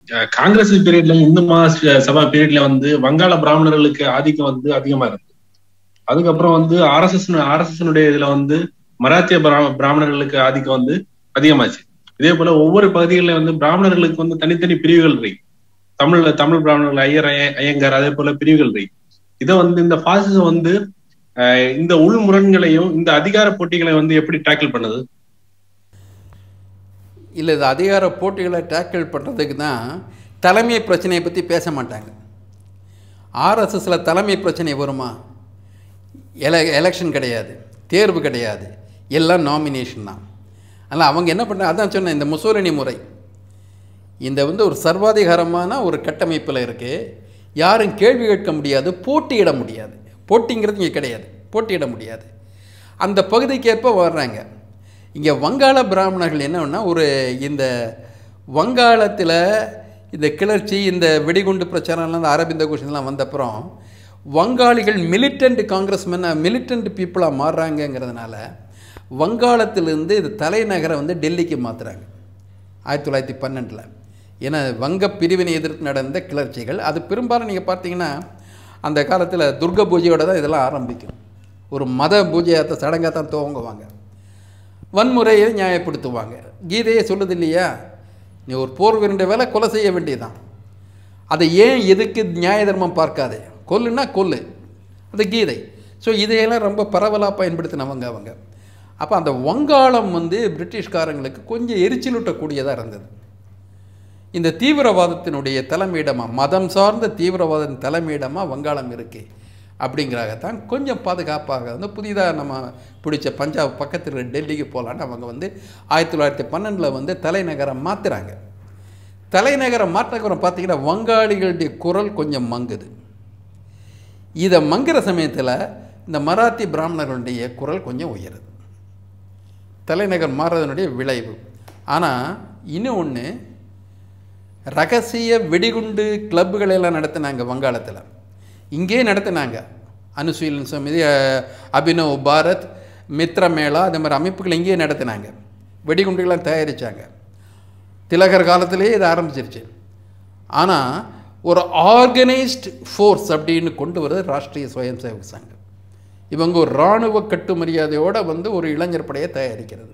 அஹ், காங்கிரஸ் பீரியட்ல இந்து மகா சபா பீரியட்ல வந்து வங்காள பிராமணர்களுக்கு ஆதிக்கம் வந்து அதிகமா இருக்கு அதுக்கப்புறம் வந்து ஆர்எஸ்எஸ் ஆர்எஸ்எஸ் இதுல வந்து மராத்திய பிராம- பிராமணர்களுக்கு ஆதிக்கம் வந்து அதிகமாச்சு இதே போல ஒவ்வொரு பகுதிகளில் வந்து பிராமணர்களுக்கு வந்து தனித்தனி பிரிவுகள் இருக்கு தமிழ்ல தமிழ் பிராமணர்கள் ஐயர் ஐய- ஐயங்கார் அதே போல பிரிவுகள் இருக்கு இதை வந்து இந்த பாசிசம் வந்து அஹ், இந்த உள் முரண்களையும் இந்த அதிகார போட்டிகளை வந்து எப்படி டேக்கிள் பண்ணுது இல்லை இது அதிகார போட்டிகளை டேக்கிள் பண்ணுறதுக்கு தான் தலைமை பிரச்சனையை பற்றி பேச மாட்டாங்க ஆர்எஸ்எஸில் தலைமை பிரச்சனை வருமா எல எலெக்ஷன் கிடையாது தேர்வு கிடையாது எல்லாம் நாமினேஷன் தான் அதனால் அவங்க என்ன பண்ண அதான் சொன்னேன் இந்த முசோலினி முறை இந்த வந்து ஒரு சர்வாதிகாரமான ஒரு கட்டமைப்பில் இருக்குது யாரும் கேள்வி கேட்க முடியாது போட்டியிட முடியாது போட்டிங்கிறது இங்கே கிடையாது போட்டியிட முடியாது அந்த பகுதிக்கேற்ப வர்றாங்க இங்கே வங்காள பிராமணர்கள் என்னன்னா ஒரு இந்த வங்காளத்தில் இந்த கிளர்ச்சி இந்த வெடிகுண்டு பிரச்சாரம்லாம் இந்த அரபிந்த கோஷன்லாம் வந்தப்புறம் வங்காளிகள் மிலிட்டன்ட் காங்கிரஸ்மென் மிலிட்டன்ட் பீப்புளாக மாறுறாங்கங்கிறதுனால வங்காளத்திலிருந்து இது தலைநகரை வந்து டெல்லிக்கு மாற்றுறாங்க ஆயிரத்தி தொள்ளாயிரத்தி பன்னெண்டில் ஏன்னா வங்க பிரிவினை எதிர்த்து நடந்த கிளர்ச்சிகள் அது பெரும்பாலும் நீங்கள் பார்த்தீங்கன்னா அந்த காலத்தில் துர்க பூஜையோட தான் இதெல்லாம் ஆரம்பிக்கும் ஒரு மத பூஜையத்தை சடங்காக தான் துவங்குவாங்க வன்முறையை நியாயப்படுத்துவாங்க கீதையே சொல்லுது இல்லையா நீ ஒரு போர் வீரண்ட வேலை கொலை செய்ய வேண்டியதுதான் அதை ஏன் எதுக்கு நியாய தர்மம் பார்க்காதே கொல்லுன்னா கொல்லு அது கீதை ஸோ இதையெல்லாம் ரொம்ப பரவலாக பயன்படுத்தினவங்க அவங்க அப்போ அந்த வங்காளம் வந்து பிரிட்டிஷ்காரங்களுக்கு கொஞ்சம் எரிச்சலூட்டக்கூடியதாக இருந்தது இந்த தீவிரவாதத்தினுடைய தலைமையிடமாக மதம் சார்ந்த தீவிரவாதத்தின் தலைமையிடமாக வங்காளம் இருக்குது அப்படிங்கிறாகத்தான் கொஞ்சம் பாதுகாப்பாக வந்து புதிதாக நம்ம பிடிச்ச பஞ்சாப் பக்கத்தில் இருக்கிற டெல்லிக்கு போகலான்னு அவங்க வந்து ஆயிரத்தி தொள்ளாயிரத்தி பன்னெண்டில் வந்து தலைநகரம் மாற்றுறாங்க தலைநகரம் மாற்றக்குறம் பார்த்தீங்கன்னா வங்காளிகளுடைய குரல் கொஞ்சம் மங்குது இதை மங்குற சமயத்தில் இந்த மராத்தி பிராமணர்களுடைய குரல் கொஞ்சம் உயருது தலைநகர் மாறுறதனுடைய விளைவு ஆனால் இன்னும் ஒன்று ரகசிய வெடிகுண்டு கிளப்புகள் எல்லாம் நடத்தினாங்க வங்காளத்தில் இங்கே நடத்தினாங்க அனுசீலன் சமிதி அஹ், அபினவ் பாரத் மித்ர மேளா இந்த மாதிரி அமைப்புகள் இங்கேயே நடத்தினாங்க வெடிகுண்டுகள்லாம் தயாரித்தாங்க திலகர் காலத்திலேயே இது ஆரம்பிச்சிருச்சு ஆனால் ஒரு ஆர்கனைஸ்ட் ஃபோர்ஸ் அப்படின்னு கொண்டு வருது ராஷ்ட்ரிய சுயம் சேவக் சங்கம் இவங்க ஒரு இராணுவ கட்டு மரியாதையோடு வந்து ஒரு இளைஞர் படையை தயாரிக்கிறது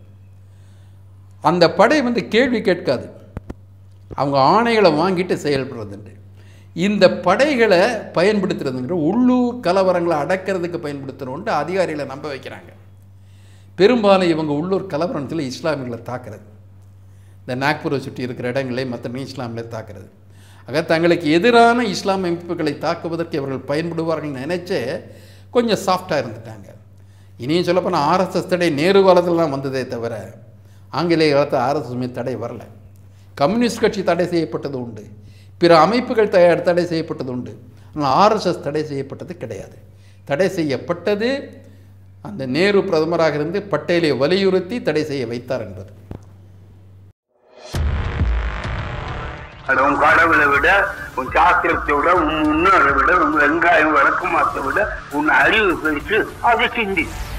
அந்த படை வந்து கேள்வி கேட்காது அவங்க ஆணைகளை வாங்கிட்டு செயல்படுறதுண்டு இந்த படைகளை பயன்படுத்துறதுங்கிற உள்ளூர் கலவரங்களை அடக்கிறதுக்கு பயன்படுத்துகிறோன்ட்டு அதிகாரிகளை நம்ப வைக்கிறாங்க பெரும்பாலும் இவங்க உள்ளூர் கலவரத்தில் இஸ்லாமியர்களை தாக்குறது இந்த நாக்பூரை சுற்றி இருக்கிற இடங்களை மற்ற இஸ்லாமியர்களை தாக்குறது ஆக தங்களுக்கு எதிரான இஸ்லாம் அமைப்புகளை தாக்குவதற்கு இவர்கள் பயன்படுவார்கள் நினைச்சே கொஞ்சம் சாஃப்டாக இருந்துட்டாங்க இனியும் சொல்லப்போனால் ஆர்எஸ்எஸ் தடை நேரு காலத்தில் தான் வந்ததே தவிர ஆங்கிலேய காலத்தில் ஆர்எஸ்எஸ் மீது தடை வரல கம்யூனிஸ்ட் கட்சி தடை செய்யப்பட்டது உண்டு பிற அமைப்புகள் தய தடை செய்யப்பட்டது உண்டு ஆனால் ஆர்எஸ்எஸ் தடை செய்யப்பட்டது கிடையாது தடை செய்யப்பட்டது அந்த நேரு பிரதமராக இருந்து பட்டேலை வலியுறுத்தி தடை செய்ய வைத்தார் என்பது அட உன் கடவுளை விட உன் சாஸ்திரத்தை விட உன் முன்னோரை விட உன் வெங்காயம் விளக்கமாத்தை விட உன் அறிவு பெருசு அதை சிந்தி